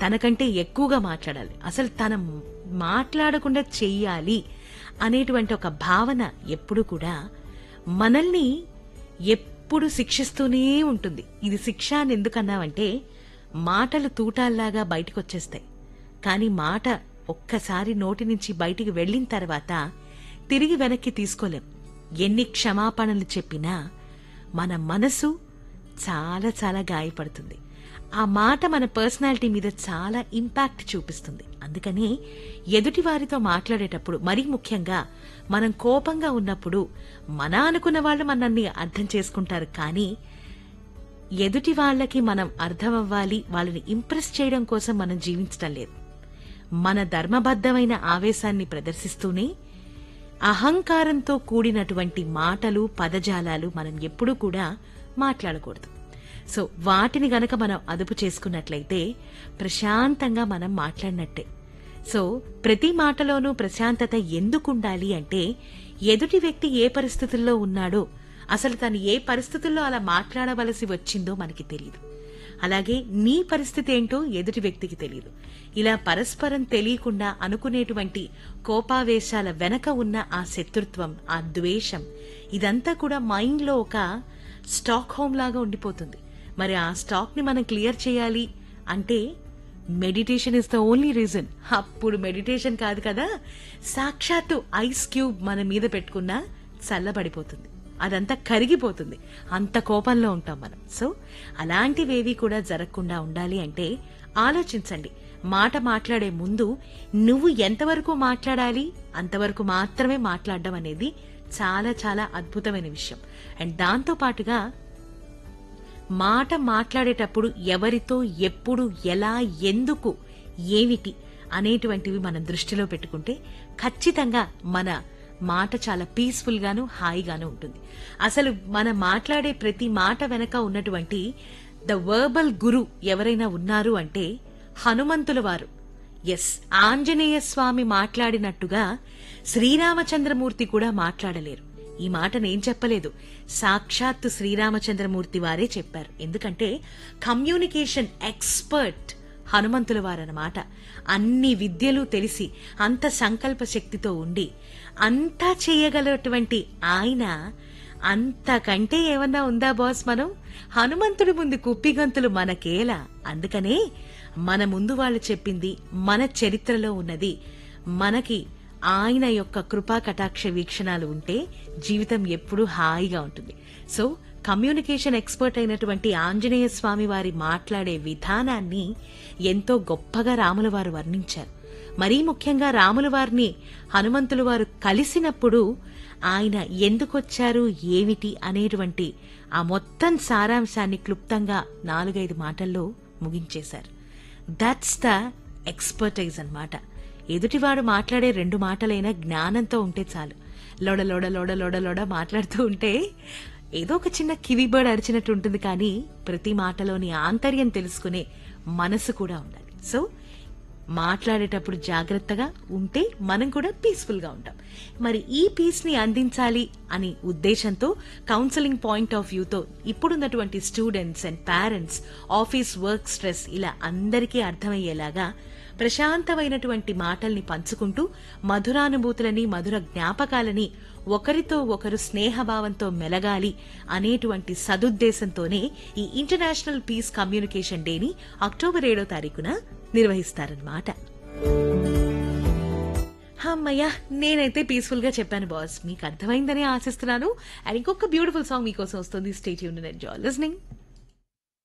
తనకంటే ఎక్కువగా మాట్లాడాలి అసలు తన మాట్లాడకుండా చెయ్యాలి అనేటువంటి ఒక భావన ఎప్పుడు కూడా మనల్ని ఎప్పుడు శిక్షిస్తూనే ఉంటుంది ఇది శిక్ష అని ఎందుకన్నావంటే మాటలు తూటాల్లాగా బయటకు వచ్చేస్తాయి కానీ మాట ఒక్కసారి నోటి నుంచి బయటికి వెళ్ళిన తర్వాత తిరిగి వెనక్కి తీసుకోలేం ఎన్ని క్షమాపణలు చెప్పినా మన మనసు చాలా చాలా గాయపడుతుంది ఆ మాట మన పర్సనాలిటీ మీద చాలా ఇంపాక్ట్ చూపిస్తుంది అందుకని ఎదుటి వారితో మాట్లాడేటప్పుడు మరీ ముఖ్యంగా మనం కోపంగా ఉన్నప్పుడు మన అనుకున్న వాళ్ళు మనల్ని అర్థం చేసుకుంటారు కానీ ఎదుటి వాళ్ళకి మనం అర్థమవ్వాలి వాళ్ళని ఇంప్రెస్ చేయడం కోసం మనం జీవించటం లేదు మన ధర్మబద్ధమైన ఆవేశాన్ని ప్రదర్శిస్తూనే అహంకారంతో కూడినటువంటి మాటలు పదజాలాలు మనం ఎప్పుడూ కూడా మాట్లాడకూడదు సో వాటిని గనక మనం అదుపు చేసుకున్నట్లయితే ప్రశాంతంగా మనం మాట్లాడినట్టే సో ప్రతి మాటలోనూ ప్రశాంతత ఎందుకు ఉండాలి అంటే ఎదుటి వ్యక్తి ఏ పరిస్థితుల్లో ఉన్నాడో అసలు తను ఏ పరిస్థితుల్లో అలా మాట్లాడవలసి వచ్చిందో మనకి తెలియదు అలాగే నీ పరిస్థితి ఏంటో ఎదుటి వ్యక్తికి తెలియదు ఇలా పరస్పరం తెలియకుండా అనుకునేటువంటి కోపావేశాల వెనక ఉన్న ఆ శత్రుత్వం ఆ ద్వేషం ఇదంతా కూడా మైండ్లో ఒక స్టాక్ హోమ్ లాగా ఉండిపోతుంది మరి ఆ స్టాక్ ని మనం క్లియర్ చేయాలి అంటే meditation is the only reason అప్పుడు మెడిటేషన్ కాదు కదా సాక్షాత్తు ఐస్ క్యూబ్ మన మీద పెట్టుకున్నా చల్లబడిపోతుంది అదంతా కరిగిపోతుంది అంత కోపంలో ఉంటాం మనం సో అలాంటివేవి కూడా జరగకుండా ఉండాలి అంటే ఆలోచించండి మాట మాట్లాడే ముందు నువ్వు ఎంతవరకు మాట్లాడాలి అంతవరకు మాత్రమే మాట్లాడడం అనేది చాలా చాలా అద్భుతమైన విషయం అండ్ దాంతో పాటుగా మాట మాట్లాడేటప్పుడు ఎవరితో ఎప్పుడు ఎలా ఎందుకు ఏమిటి అనేటువంటివి మనం దృష్టిలో పెట్టుకుంటే ఖచ్చితంగా మన మాట చాలా పీస్ఫుల్ గాను హాయిగాను ఉంటుంది అసలు మనం మాట్లాడే ప్రతి మాట వెనక ఉన్నటువంటి ద వర్బల్ గురు ఎవరైనా ఉన్నారు అంటే హనుమంతుల వారు ఎస్ ఆంజనేయ స్వామి మాట్లాడినట్టుగా శ్రీరామచంద్రమూర్తి కూడా మాట్లాడలేరు ఈ మాట నేను చెప్పలేదు సాక్షాత్తు శ్రీరామచంద్రమూర్తి వారే చెప్పారు ఎందుకంటే కమ్యూనికేషన్ ఎక్స్పర్ట్ హనుమంతుల వారన్నమాట అన్ని విద్యలు తెలిసి అంత సంకల్ప శక్తితో ఉండి అంతా చేయగలటువంటి ఆయన అంతకంటే ఏమన్నా ఉందా బాస్ మనం హనుమంతుడి ముందు కుప్పిగంతులు మనకేలా అందుకనే మన ముందు వాళ్ళు చెప్పింది మన చరిత్రలో ఉన్నది మనకి ఆయన యొక్క కృపా కటాక్ష వీక్షణాలు ఉంటే జీవితం ఎప్పుడూ హాయిగా ఉంటుంది సో కమ్యూనికేషన్ ఎక్స్పర్ట్ అయినటువంటి ఆంజనేయ స్వామి వారి మాట్లాడే విధానాన్ని ఎంతో గొప్పగా రాముల వారు వర్ణించారు మరీ ముఖ్యంగా రాముల వారిని హనుమంతుల వారు కలిసినప్పుడు ఆయన ఎందుకొచ్చారు ఏమిటి అనేటువంటి ఆ మొత్తం సారాంశాన్ని క్లుప్తంగా నాలుగైదు మాటల్లో ముగించేశారు దట్స్ ద ఎక్స్పర్టైజ్ అన్నమాట ఎదుటివాడు మాట్లాడే రెండు మాటలైనా జ్ఞానంతో ఉంటే చాలు లోడ లోడ లోడ లోడ లోడ మాట్లాడుతూ ఉంటే ఏదో ఒక చిన్న కివిబర్డ్ అరిచినట్టు ఉంటుంది కానీ ప్రతి మాటలోని ఆంతర్యం తెలుసుకునే మనసు కూడా ఉండాలి సో మాట్లాడేటప్పుడు జాగ్రత్తగా ఉంటే మనం కూడా పీస్ఫుల్ గా ఉంటాం మరి ఈ పీస్ ని అందించాలి అని ఉద్దేశంతో కౌన్సిలింగ్ పాయింట్ ఆఫ్ వ్యూతో ఇప్పుడున్నటువంటి students and parents office work stress ఇలా అందరికీ అర్థమయ్యేలాగా ప్రశాంతమైనటువంటి మాటల్ని పంచుకుంటూ మధురానుభూతులని మధుర జ్ఞాపకాలని ఒకరితో ఒకరు స్నేహభావంతో మెలగాలి అనేటువంటి సదుద్దేశంతోనే ఈ ఇంటర్నేషనల్ పీస్ కమ్యూనికేషన్ డేని అక్టోబర్ ఏడో తారీఖున నిర్వహిస్తారన్నమాట అమ్మయ్య నేనైతే పీస్ఫుల్ గా చెప్పాను బాస్ మీకు అర్థమైందని ఆశిస్తున్నాను అండ్ ఇంకొక బ్యూటిఫుల్ సాంగ్ మీకోసం వస్తుంది స్టేట్ యూన్ ఎంజాయ్ లిస్నింగ్